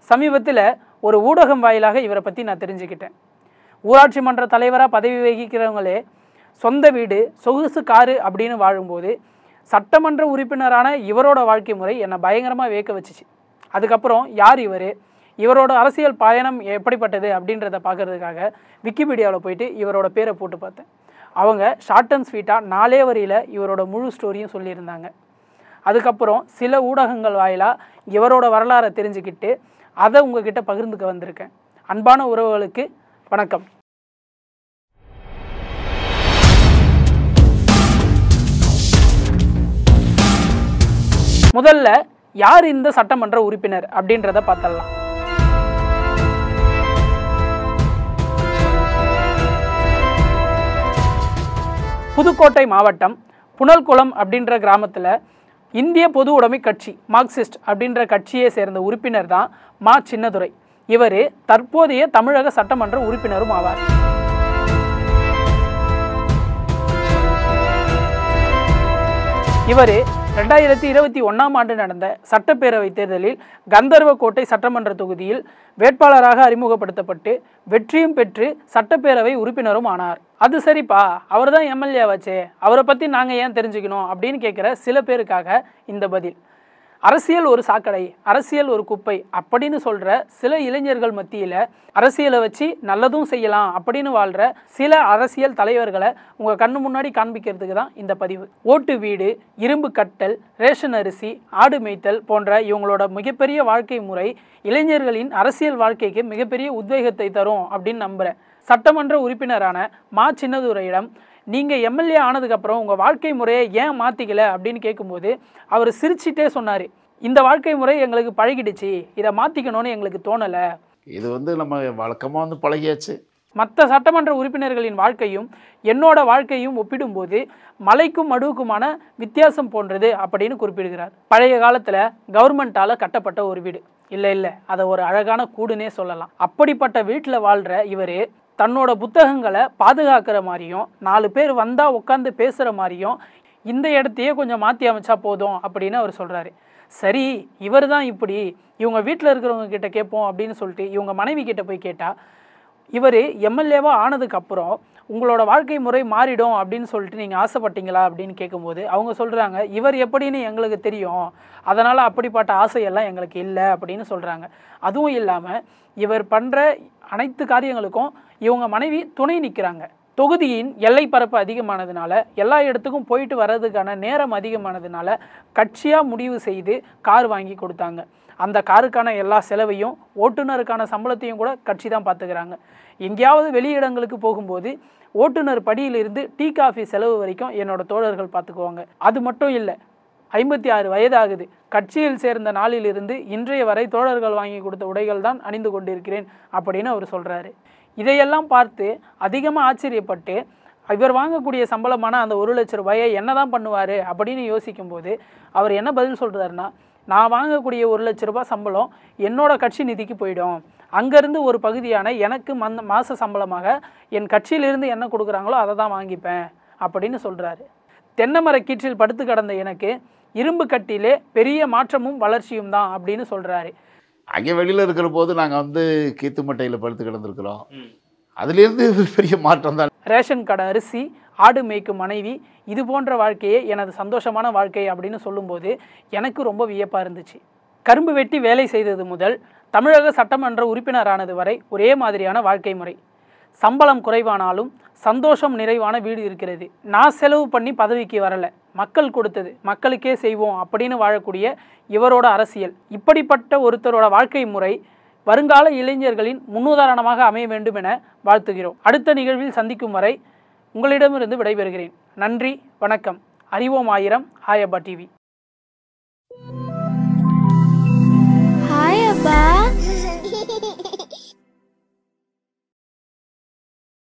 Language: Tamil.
சமீபத்தில் ஒரு ஊடகம் வாயிலாக இவரை பற்றி நான் தெரிஞ்சுக்கிட்டேன் ஊராட்சி மன்ற தலைவராக பதவி வகிக்கிறவங்களே சொந்த வீடு சொகுசு காரு அப்படின்னு வாழும்போது சட்டமன்ற உறுப்பினரான இவரோட வாழ்க்கை முறை என்னை பயங்கரமாக வியக்க வச்சுச்சு அதுக்கப்புறம் யார் இவர் இவரோட அரசியல் பயணம் எப்படிப்பட்டது அப்படின்றத பார்க்கறதுக்காக விக்கிபீடியாவில் போயிட்டு இவரோட பேரை போட்டு பார்த்தேன் அவங்க ஷார்ட் அண்ட் ஸ்வீட்டாக நாலே வரியில் இவரோட முழு ஸ்டோரியும் சொல்லியிருந்தாங்க அதுக்கப்புறம் சில ஊடகங்கள் வாயிலாக இவரோட வரலாறை தெரிஞ்சுக்கிட்டு அதை உங்ககிட்ட பகிர்ந்துக்க வந்திருக்கேன் அன்பான உறவுகளுக்கு வணக்கம் முதல்ல யார் இந்த சட்டமன்ற உறுப்பினர் அப்படின்றத பார்த்தலாம் புதுக்கோட்டை மாவட்டம் புனல்குளம் அப்படின்ற கிராமத்தில் இந்திய பொது உடைமை கட்சி மார்க்சிஸ்ட் அப்படின்ற கட்சியை சேர்ந்த உறுப்பினர் தான் மா சின்னதுரை இவர் தற்போதைய தமிழக சட்டமன்ற உறுப்பினரும் ஆவார் இவர் ரெண்டாயிரத்தி இருபத்தி ஒன்றாம் ஆண்டு நடந்த சட்டப்பேரவை தேர்தலில் கந்தர்வக்கோட்டை சட்டமன்ற தொகுதியில் வேட்பாளராக அறிமுகப்படுத்தப்பட்டு வெற்றியும் பெற்று சட்டப்பேரவை உறுப்பினரும் ஆனார் அது சரிப்பா அவர் தான் எம்எல்ஏ வச்சே அவரை பற்றி நாங்கள் ஏன் தெரிஞ்சுக்கணும் அப்படின்னு கேட்குற சில பேருக்காக இந்த பதில் அரசியல் ஒரு சாக்கடை அரசியல் ஒரு குப்பை அப்படின்னு சொல்கிற சில இளைஞர்கள் மத்தியில் அரசியலை வச்சு நல்லதும் செய்யலாம் அப்படின்னு வாழ்கிற சில அரசியல் தலைவர்களை உங்கள் கண்ணு முன்னாடி காண்பிக்கிறதுக்கு தான் இந்த பதிவு ஓட்டு வீடு இரும்பு கட்டல் ரேஷன் அரிசி ஆடு மேய்த்தல் போன்ற இவங்களோட மிகப்பெரிய வாழ்க்கை முறை இளைஞர்களின் அரசியல் வாழ்க்கைக்கு மிகப்பெரிய உத்வேகத்தை தரும் அப்படின்னு நம்புகிறேன் சட்டமன்ற உறுப்பினரான மா சின்னதுரையிடம் நீங்கள் எம்எல்ஏ ஆனதுக்கப்புறம் உங்கள் வாழ்க்கை முறையை ஏன் மாற்றிக்கல அப்படின்னு கேட்கும்போது அவர் சிரிச்சிட்டே சொன்னார் இந்த வாழ்க்கை முறை எங்களுக்கு பழகிடுச்சு இதை மாற்றிக்கணும்னு எங்களுக்கு தோணலை இது வந்து நம்ம வழக்கமாக வந்து பழகியாச்சு மற்ற சட்டமன்ற உறுப்பினர்களின் வாழ்க்கையும் என்னோட வாழ்க்கையும் ஒப்பிடும்போது மலைக்கும் மடுவுக்குமான வித்தியாசம் போன்றது அப்படின்னு குறிப்பிடுகிறார் பழைய காலத்தில் கவர்மெண்ட்டால் கட்டப்பட்ட ஒரு வீடு இல்லை இல்லை அதை ஒரு அழகான கூடுனே சொல்லலாம் அப்படிப்பட்ட வீட்டில் வாழ்கிற இவர் தன்னோட புத்தகங்களை பாதுகாக்கிற மாதிரியும் நாலு பேர் வந்தால் உட்காந்து பேசுகிற மாதிரியும் இந்த இடத்தையே கொஞ்சம் மாற்றி அமைச்சா போதும் அப்படின்னு அவர் சொல்கிறாரு சரி இவர் தான் இப்படி இவங்க வீட்டில் இருக்கிறவங்க கிட்ட கேட்போம் அப்படின்னு சொல்லிட்டு இவங்க மனைவி கிட்ட போய் கேட்டால் இவர் எம்எல்ஏவாக ஆனதுக்கப்புறம் உங்களோட வாழ்க்கை முறை மாறிடும் அப்படின்னு சொல்லிட்டு நீங்கள் ஆசைப்பட்டீங்களா அப்படின்னு கேட்கும்போது அவங்க சொல்கிறாங்க இவர் எப்படின்னு எங்களுக்கு தெரியும் அதனால் அப்படிப்பட்ட ஆசையெல்லாம் எங்களுக்கு இல்லை அப்படின்னு சொல்கிறாங்க அதுவும் இல்லாமல் இவர் பண்ணுற அனைத்து காரியங்களுக்கும் இவங்க மனைவி துணை நிற்கிறாங்க தொகுதியின் எல்லை பரப்பு அதிகமானதுனால எல்லா இடத்துக்கும் போயிட்டு வர்றதுக்கான நேரம் அதிகமானதுனால கட்சியாக முடிவு செய்து கார் வாங்கி கொடுத்தாங்க அந்த காருக்கான எல்லா செலவையும் ஓட்டுநருக்கான சம்பளத்தையும் கூட கட்சி தான் பார்த்துக்கிறாங்க எங்கேயாவது வெளியிடங்களுக்கு போகும்போது ஓட்டுநர் படியிலிருந்து டீ காஃபி செலவு வரைக்கும் என்னோட தோழர்கள் பார்த்துக்குவாங்க அது மட்டும் இல்லை ஐம்பத்தி ஆறு வயதாகுது கட்சியில் சேர்ந்த நாளிலிருந்து இன்றைய வரை தோழர்கள் வாங்கி கொடுத்த உடைகள் தான் அணிந்து கொண்டிருக்கிறேன் அப்படின்னு அவர் சொல்கிறாரு இதையெல்லாம் பார்த்து அதிகமாக ஆச்சரியப்பட்டு இவர் வாங்கக்கூடிய சம்பளமான அந்த ஒரு லட்ச ரூபாயை என்ன தான் பண்ணுவார் அப்படின்னு யோசிக்கும்போது அவர் என்ன பதில் சொல்கிறாருன்னா நான் வாங்கக்கூடிய ஒரு லட்ச ரூபாய் சம்பளம் என்னோட கட்சி நிதிக்கு போயிடும் அங்கேருந்து ஒரு பகுதியான எனக்கு மந்த மாத சம்பளமாக என் கட்சியிலிருந்து என்ன கொடுக்குறாங்களோ அதை தான் வாங்கிப்பேன் அப்படின்னு சொல்கிறாரு தென்னைமர கீற்றில் படுத்து கிடந்த எனக்கு இரும்பு கட்டிலே பெரிய மாற்றமும் வளர்ச்சியும் தான் அப்படின்னு சொல்கிறாரு அங்கே வெளியில் இருக்கிற போது நாங்கள் வந்து கீத்து மட்டையில் படுத்து கிடந்திருக்கிறோம் அதுலேருந்து பெரிய மாற்றம் தான் ரேஷன் கடை அரிசி ஆடு மேய்க்கும் மனைவி இது போன்ற வாழ்க்கையே எனது சந்தோஷமான வாழ்க்கை அப்படின்னு சொல்லும்போது எனக்கு ரொம்ப வியப்பாக இருந்துச்சு கரும்பு வெட்டி வேலை செய்தது முதல் தமிழக சட்டமன்ற உறுப்பினரானது வரை ஒரே மாதிரியான வாழ்க்கை முறை சம்பளம் குறைவானாலும் சந்தோஷம் நிறைவான வீடு இருக்கிறது நான் செலவு பண்ணி பதவிக்கு வரல மக்கள் கொடுத்தது மக்களுக்கே செய்வோம் அப்படின்னு வாழக்கூடிய இவரோட அரசியல் இப்படிப்பட்ட ஒருத்தரோட வாழ்க்கை முறை வருங்கால இளைஞர்களின் முன்னுதாரணமாக அமைய வேண்டும் என வாழ்த்துகிறோம் அடுத்த நிகழ்வில் சந்திக்கும் வரை உங்களிடமிருந்து விடைபெறுகிறேன் நன்றி வணக்கம் அறிவோம் ஆயிரம் ஹாயப்பா டிவி